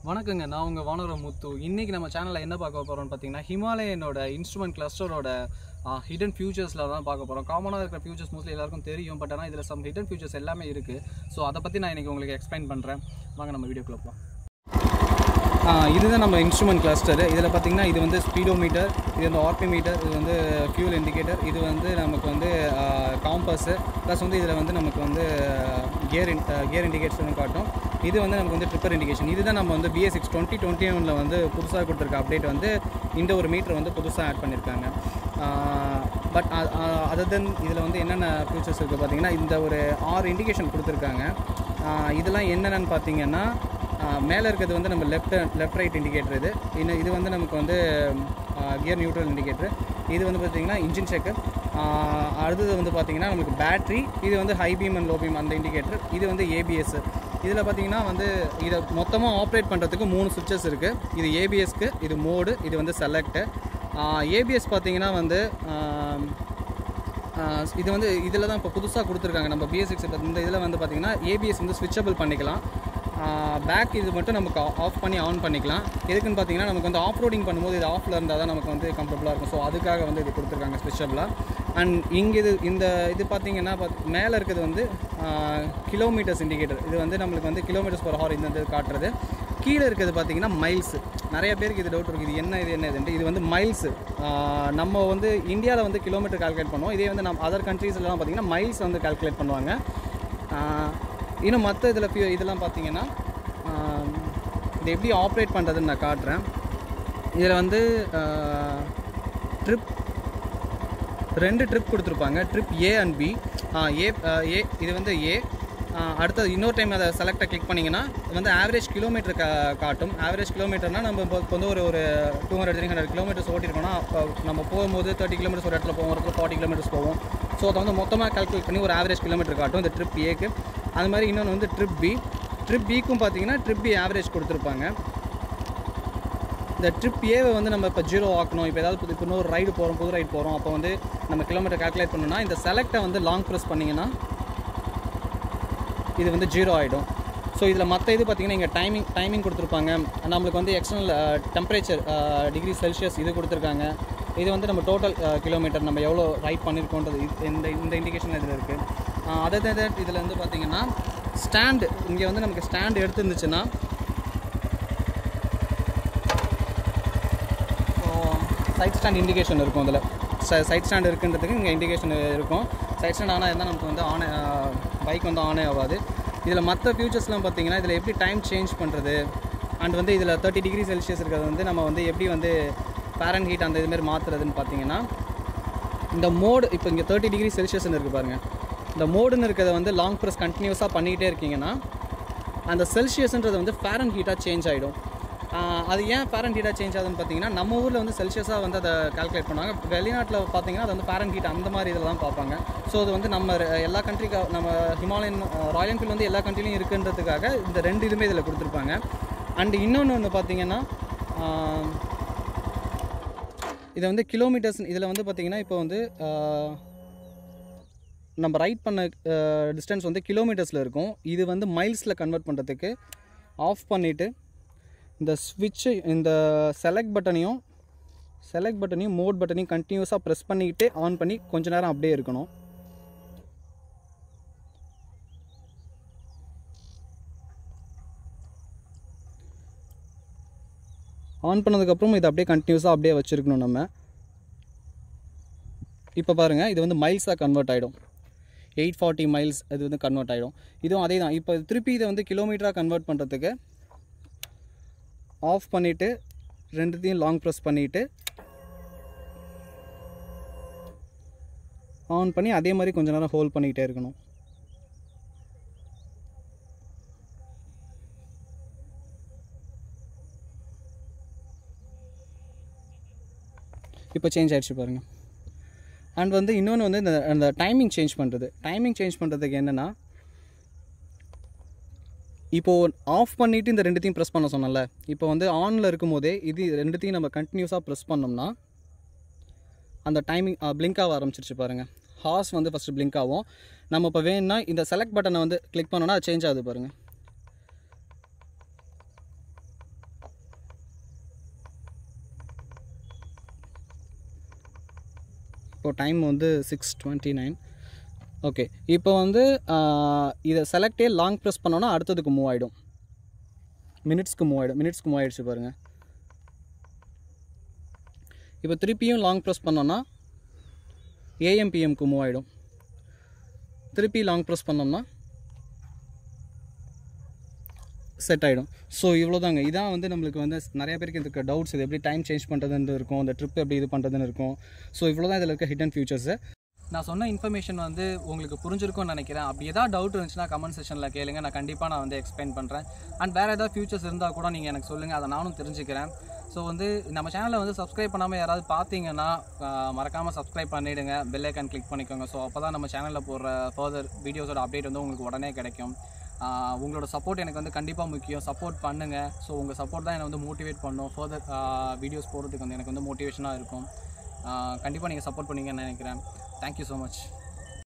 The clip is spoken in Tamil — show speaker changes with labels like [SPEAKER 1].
[SPEAKER 1] வணக்கங்க நான் உங்கள் வானர முத்து இன்றைக்கி நம்ம சேனலில் என்ன பார்க்க போகிறோம்னு பார்த்தீங்கன்னா ஹிமாலயனோட இன்ஸ்ட்ருமெண்ட் கிளஸ்டரோட ஹிடன் ஃபியூச்சர்ஸில் தான் பார்க்க போகிறோம் காமனாக இருக்கிற ஃபியூச்சர்ஸ் மோஸ்ட்லி எல்லாருக்கும் தெரியும் பட் ஆனால் இதில் சம் ஹிடன் ஃபியூச்சர்ஸ் எல்லாமே இருக்குது ஸோ அதை பற்றி நான் இன்றைக்கி உங்களுக்கு எக்ஸ்பிளைன் பண்ணுறேன் வாங்க நம்ம வீடியோக்குள்ள போகலாம் இதுதான் நம்ம இன்ஸ்ட்ருமெண்ட் கிளஸ்டர் இதில் பார்த்தீங்கன்னா இது வந்து ஸ்பீடோமீட்டர் இது வந்து ஆர்பி மீட்டர் இது வந்து ஃபியூல் இண்டிகேட்டர் இது வந்து நமக்கு வந்து காம்பஸ்ஸு ப்ளஸ் வந்து இதில் வந்து நமக்கு வந்து கியர் கியர் இண்டிகேஷன் காட்டும் இது வந்து நமக்கு வந்து ட்ரிப்பர் இண்டிகேஷன் இதுதான் நம்ம வந்து பிஎஸ் சிக்ஸ் டுவெண்ட்டி டுவெண்ட்டி ஒனில் வந்து புதுசாக கொடுத்துருக்க அப்டேட் வந்து இந்த ஒரு மீட்டர் வந்து புதுசாக ஆட் பண்ணியிருக்காங்க பட் அதர் தென் இதில் வந்து என்னென்ன ஃபியூச்சர்ஸ் இருக்குது பார்த்தீங்கன்னா இந்த ஒரு ஆறு இண்டிகேஷன் கொடுத்துருக்காங்க ஆஹ் இதெல்லாம் என்னென்னு பார்த்தீங்கன்னா மேலே இருக்கிறது வந்து நம்ம லெஃப்ட் லெஃப்ட் ரைட் இண்டிகேட்டர் இது இன்னும் இது வந்து நமக்கு வந்து கியர் நியூட்ரல் இண்டிகேட்டர் இது வந்து பார்த்திங்கன்னா இன்ஜின் செக்கர் அடுத்தது வந்து பார்த்திங்கன்னா நமக்கு பேட்ரி இது வந்து high beam and low beam அந்த இண்டிகேட்டர் இது வந்து ஏபிஎஸ் இதில் பார்த்தீங்கன்னா வந்து இதை மொத்தமாக ஆப்ரேட் பண்ணுறதுக்கு மூணு சுவிட்சஸ் இருக்குது இது ஏபிஎஸ்க்கு இது மோடு இது வந்து செலக்ட்டு ஏபிஎஸ் பார்த்தீங்கன்னா வந்து ஆஹ், ஆஹ் இது வந்து இதில் தான் இப்போ புதுசாக கொடுத்துருக்காங்க நம்ம பிஎஸ் சிக்ஸ் இந்த இதில் வந்து பார்த்தீங்கன்னா ஏபிஎஸ் வந்து ஸ்விட்சபிள் பண்ணிக்கலாம் பேக் இது மட்டும் நமக்கு ஆஃப் பண்ணி ஆன் பண்ணிக்கலாம் எதுக்குன்னு பார்த்தீங்கன்னா நமக்கு வந்து ஆஃப் ரோடிங் பண்ணும்போது இது ஆஃபில் இருந்தால் தான் நமக்கு வந்து கம்ஃபர்டபுளாக இருக்கும் ஸோ அதுக்காக வந்து இது கொடுத்துருக்காங்க ஸ்விட்சபிளாக அண்ட் இங்கே இது இந்த இது பார்த்தீங்கன்னா பாத்- மேலே இருக்கிறது வந்து கிலோமீட்டர்ஸ் இண்டிகேட்டர் இது வந்து நம்மளுக்கு வந்து கிலோமீட்டர்ஸ் பர் ஹவர் இந்த இது காட்டுறது கீழே இருக்கிறது பார்த்தீங்கன்னா மைல்ஸ் நிறைய பேருக்கு இது டவுட் இருக்குது இது என்ன இது என்ன இதுன்ட்டு இது வந்து மைல்ஸ் நம்ம வந்து இந்தியாவில் வந்து கிலோமீட்டர் கால்குலேட் பண்ணுவோம் இதே வந்து நம்ம அதர் கண்ட்ரீஸ்லாம் பார்த்தீங்கன்னா மைல்ஸ் வந்து கால்குலேட் பண்ணுவாங்க ஆஹ் இன்னும் மற்ற இதில் இதெல்லாம் பார்த்தீங்கன்னா ஆஹ் இது எப்படி ஆப்ரேட் பண்ணுறதுன்னு நான் காட்டுறேன் இதில் வந்து ட்ரிப் ரெண்டு ட்ரிப் கொடுத்துருப்பாங்க trip A and B A A இது வந்து ஏ அடுத்தது இன்னொரு டைம் அதை செலக்டை கிளிக் பண்ணிங்கன்னா இது வந்து ஆவரேஜ் கிலோமீட்டர் கா காட்டும் ஆவரேஜ் கிலோமீட்டர்னால் நம்ம இப்போ இப்போ வந்து ஒரு ஒரு two hundred three hundred kilometres ஓட்டிருக்கோம்னா அப்போ நம்ம போகும்போது தேர்ட்டி கிலோமீட்டர்ஸ் ஒரு இடத்துல போவோம் ஒரு இடத்துல ஃபார்ட்டி கிலோமீட்டர்ஸ் போவோம் ஸோ அதை வந்து மொத்தமாக கால்குலேட் பண்ணி ஒரு ஆவரேஜ் கிலோமீட்டர் காட்டும் இந்த ட்ரிப் ஏக்கு அது மாதிரி இன்னொன்று வந்து ட்ரிப் பி ட்ரிப் பிக்கும் பார்த்தீங்கன்னா ட்ரிப் பி ஆவரேஜ் கொடுத்துருப்பாங்க இந்த ட்ரிப் ஏவை வந்து நம்ம இப்போ ஜீரோ ஆக்கணும் இப்போ ஏதாவது புது இப்போ இன்னொரு ரைடு போகிறோம் புது ரைடு போகிறோம் அப்போ வந்து நம்ம கிலோமீட்டர் கால்குலேட் பண்ணணும்னா இந்த செலக்டை வந்து லாங் ப்ரெஸ் பண்ணிங்கன்னா இது வந்து ஜீரோ ஆகிடும் ஸோ இதில் மற்ற இது பார்த்தீங்கன்னா இங்கே டைமிங் டைமிங் கொடுத்துருப்பாங்க நம்மளுக்கு வந்து எக்ஸ்டர்னல் டெம்பரேச்சர் டிகிரி செல்சியஸ் இது கொடுத்துருக்காங்க இது வந்து நம்ம டோட்டல் கிலோமீட்டர் நம்ம எவ்வளோ ரைட் பண்ணியிருக்கோன்றது இது- இந்த இந்த இண்டிகேஷன் இதில் இருக்குது அதர் தட் இதில் வந்து பார்த்தீங்கன்னா ஸ்டாண்டு இங்கே வந்து நமக்கு ஸ்டாண்டு எடுத்துருந்துச்சுன்னா சைட் ஸ்டாண்ட் இண்டிகேஷன் இருக்கும் அதில் சைட் ஸ்டாண்ட் இருக்குன்றதுக்கு இங்கே இண்டிகேஷன் இருக்கும் சைட் ஸ்டாண்ட் ஆனால் இருந்தால் நமக்கு வந்து ஆனே பைக் வந்து ஆனே ஆகாது இதில் மற்ற ஃபியூச்சர்ஸ்லாம் பார்த்தீங்கன்னா இதில் எப்படி டைம் சேஞ்ச் பண்ணுறது அண்ட் வந்து இதில் தேர்ட்டி டிகிரி செல்சியஸ் இருக்கிறது வந்து நம்ம வந்து எப்படி வந்து பேரன் ஹீட் அந்த இதுமாரி மாற்றுறதுன்னு பார்த்தீங்கன்னா இந்த மோடு இப்போ இங்கே தேர்ட்டி டிகிரி செல்சியஸ்னு இருக்குது பாருங்கள் இந்த மோடுன்னு இருக்கிறத வந்து லாங் ப்ரெஸ் கண்டினியூஸாக பண்ணிக்கிட்டே இருக்கீங்கன்னா அந்த செல்சியஸ்ன்றது வந்து ஃபேரன் ஹீட்டாக சேஞ்ச் ஆகிடும் அது ஏன் ஃபேரன் ஹீட்டாக சேஞ்ச் ஆகுதுன்னு பார்த்தீங்கன்னா நம்ம ஊரில் வந்து செல்சியஸாக வந்து அதை கால்குலேட் பண்ணுவாங்க வெளிநாட்டில் பார்த்தீங்கன்னா அது வந்து ஃபேரன் ஹீட் அந்த மாதிரி இதில் தான் பார்ப்பாங்க ஸோ அது வந்து நம்ம ர- எல்லா கண்ட்ரிக்கு நம்ம ஹிமாலயன் ராயல் என்ஃபீல்டு வந்து எல்லா கண்ட்ரிலையும் இருக்குன்றதுக்காக இந்த ரெண்டு இதுவுமே இதில் கொடுத்துருப்பாங்க அண்ட் இன்னொன்று வந்து பார்த்தீங்கன்னா ஆஹ், இதை வந்து கிலோமீட்டர்ஸ் இதில் வந்து பார்த்தீங்கன்னா இப்போ வந்து ஆஹ், நம்ம ரைட் பண்ண டிஸ்டன்ஸ் வந்து கிலோமீட்டர்ஸில் இருக்கும் இது வந்து மைல்ஸில் கன்வெர்ட் பண்ணுறதுக்கு ஆஃப் பண்ணிவிட்டு இந்த ஸ்விட்சு இந்த செலக்ட் பட்டனையும் செலக்ட் பட்டனையும் மோட் பட்டனையும் கண்டினியூஸாக ப்ரெஸ் பண்ணிக்கிட்டே ஆன் பண்ணி கொஞ்ச நேரம் அப்படியே இருக்கணும் ஆன் பண்ணதுக்கப்புறம் இதை அப்படியே கண்டினியூஸாக அப்படியே வச்சுருக்கணும் நம்ம இப்போ பாருங்கள் இது வந்து மைல்ஸாக கன்வெர்ட் ஆகிடும் எயிட் ஃபார்ட்டி மைல்ஸ் இது வந்து கன்வெர்ட் ஆகிடும் இதுவும் அதே தான் இப்போ திருப்பி இதை வந்து கிலோமீட்டராக கன்வெர்ட் பண்ணுறதுக்கு ஆஃப் பண்ணிவிட்டு ரெண்டுத்தையும் லாங் ப்ரெஸ் பண்ணிவிட்டு ஆன் பண்ணி அதே மாதிரி கொஞ்ச நேரம் ஹோல்ட் பண்ணிக்கிட்டே இருக்கணும் இப்போ சேஞ்ச் ஆயிடுச்சு பாருங்கள் அண்ட் வந்து இன்னொன்று வந்து இந்த அந்த டைமிங் சேஞ்ச் பண்ணுறது டைமிங் சேஞ்ச் பண்ணுறதுக்கு என்னென்னா இப்போது ஆஃப் பண்ணிவிட்டு இந்த ரெண்டுத்தையும் ப்ரெஸ் பண்ண சொன்னல இப்போ வந்து ஆனில் இருக்கும்போதே இது ரெண்டுத்தையும் நம்ம கண்டினியூஸாக ப்ரெஸ் பண்ணோம்னா அந்த டைமிங் blink ஆக ஆரம்பிச்சிருச்சு பாருங்கள் ஹார்ஸ் வந்து ஃபஸ்ட்டு blink ஆகும் நம்ம இப்போ வேணும்னா இந்த செலக்ட் பட்டனை வந்து கிளிக் பண்ணோன்னா அது சேஞ்ச் ஆகுது பாருங்கள் இப்போ டைம் வந்து சிக்ஸ் டுவெண்ட்டி நைன் ஓகே இப்போ வந்து ஆஹ், இதை செலக்டே லாங் ப்ரெஸ் பண்ணோன்னா அடுத்ததுக்கு மூவ் ஆகிடும் மினிட்ஸ்க்கு மூவ் ஆகிடும் மினிட்ஸ்க்கு மூவ் ஆகிடுச்சு பாருங்கள் இப்போ திருப்பியும் லாங் ப்ரெஸ் பண்ணோன்னா ஏஎம்பிஎம்க்கு மூவ் ஆகிடும் திருப்பி லாங் ப்ரெஸ் பண்ணோம்னா செட் ஆகிடும் ஸோ இவ்வளோதாங்க இதான் வந்து நம்மளுக்கு வந்து நிறைய பேருக்கு இருக்க டவுட்ஸ் இது எப்படி டைம் சேஞ்ச் பண்ணுறதுன்னு இருக்கும் இந்த ட்ரிப் எப்படி இது பண்ணுறதுன்னு இருக்கும் ஸோ இவ்வளோ தான் இதில் இருக்க ஹிடன் ஃபியூச்சர்ஸு நான் சொன்ன இன்ஃபர்மேஷன் வந்து உங்களுக்கு புரிஞ்சிருக்கும்னு நினைக்கிறேன் அப்படி ஏதாவது டவுட் இருந்துச்சுன்னா கமெண்ட் செஷனில் கேளுங்க நான் கண்டிப்பாக நான் வந்து எக்ஸ்பிளைன் பண்ணுறேன் அண்ட் வேறு ஏதாவது ஃபியூச்சர்ஸ் இருந்தால் கூட நீங்கள் எனக்கு சொல்லுங்கள் அதை நானும் தெரிஞ்சுக்கிறேன் ஸோ வந்து நம்ம சேனலை வந்து சப்ஸ்கிரைப் பண்ணாமல் யாராவது பார்த்தீங்கன்னா மறக்காமல் சப்ஸ்கிரைப் பண்ணிவிடுங்க பெல் ஐக்கான் கிளிக் பண்ணிக்கோங்க ஸோ அப்போ தான் நம்ம சேனலில் போடுற ஃபர்தர் வீடியோஸோட அப்டேட் வந்து உங்களுக்கு உடனே கிடைக்கும் ஆஹ் உங்களோட சப்போர்ட் எனக்கு வந்து கண்டிப்பாக முக்கியம் சப்போர்ட் பண்ணுங்கள் ஸோ உங்கள் சப்போர்ட் தான் என்னை வந்து மோட்டிவேட் பண்ணும் ஃபர்தர் வீடியோஸ் போடுறதுக்கு வந்து எனக்கு வந்து மோட்டிவேஷனாக இருக்கும் கண்டிப்பாக நீங்கள் சப்போர்ட் பண்ணுவீங்கன்னு நினைக்கிறேன் தேங்க்யூ ஸோ மச்